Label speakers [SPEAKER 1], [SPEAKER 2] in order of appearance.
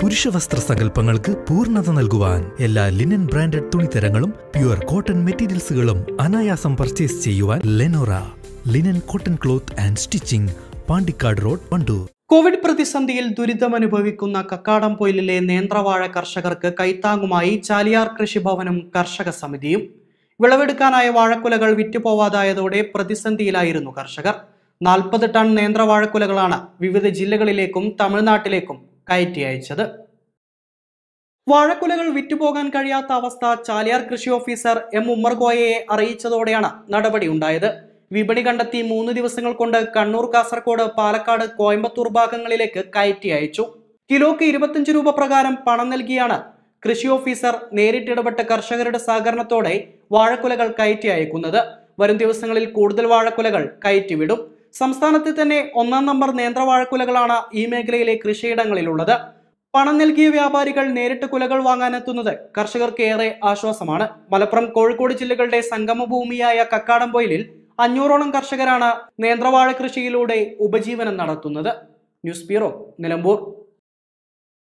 [SPEAKER 1] പുരുഷ വസ്ത്ര സങ്കല്പങ്ങൾക്ക് പൂർണ്ണത നൽകുവാൻ എല്ലാ ലിനൻ ബ്രാൻഡഡ് തുണിത്തരങ്ങളും പ്യുവർ കോട്ടൺ മെറ്റീരിയൽസുകളും അനായാസം പർച്ചേസ് ചെയ്യുവാൻ Lenora linen cotton cloth and stitching Pandikkad road Wandoor
[SPEAKER 2] covid പ്രതിസന്ധിയിൽ ദുരിതമനുഭവിക്കുന്ന കക്കാടംപൊയിലിലെ നേന്ത്രവാഴ കർഷകർക്ക് കൈത്താങ്ങുമായി ചാലിയാർ കൃഷിഭവനും കർഷക സമിതിയും വിളവെടുക്കാനായ വാഴക്കുലകൾ വിറ്റുപോവാതായതോടെ പ്രതിസന്ധിയിലായിരുന്നു കർഷകർ നാൽപ്പത് ടൺ നേന്ത്രവാഴക്കുലകളാണ് വിവിധ ജില്ലകളിലേക്കും തമിഴ്നാട്ടിലേക്കും കയറ്റി അയച്ചത് വാഴക്കുലകൾ വിറ്റുപോകാൻ കഴിയാത്ത അവസ്ഥ ചാലിയാർ കൃഷി ഓഫീസർ എം ഉമ്മർകോയയെ അറിയിച്ചതോടെയാണ് നടപടി ഉണ്ടായത് വിപണി കണ്ടെത്തി മൂന്ന് ദിവസങ്ങൾ കൊണ്ട് കണ്ണൂർ കാസർഗോഡ് പാലക്കാട് കോയമ്പത്തൂർ ഭാഗങ്ങളിലേക്ക് കയറ്റി അയച്ചു കിലോക്ക് ഇരുപത്തിയഞ്ച് രൂപ പ്രകാരം പണം നൽകിയാണ് കൃഷി ഓഫീസർ നേരിട്ടിടപെട്ട കർഷകരുടെ സഹകരണത്തോടെ വാഴക്കുലകൾ കയറ്റി അയക്കുന്നത് വരും ദിവസങ്ങളിൽ കൂടുതൽ വാഴക്കുലകൾ കയറ്റിവിടും സംസ്ഥാനത്ത് തന്നെ ഒന്നാം നമ്പർ നേന്ത്രവാഴക്കുലകളാണ് ഈ മേഖലയിലെ കൃഷിയിടങ്ങളിലുള്ളത് പണം നൽകിയ വ്യാപാരികൾ നേരിട്ട് കുലകൾ വാങ്ങാനെത്തുന്നത് കർഷകർക്ക് ഏറെ ആശ്വാസമാണ് മലപ്പുറം കോഴിക്കോട് ജില്ലകളുടെ സംഗമഭൂമിയായ കക്കാടംപൊയിലിൽ അഞ്ഞൂറോളം കർഷകരാണ് നേന്ത്രവാഴ കൃഷിയിലൂടെ ഉപജീവനം നടത്തുന്നത് ന്യൂസ് ബ്യൂറോ നിലമ്പൂർ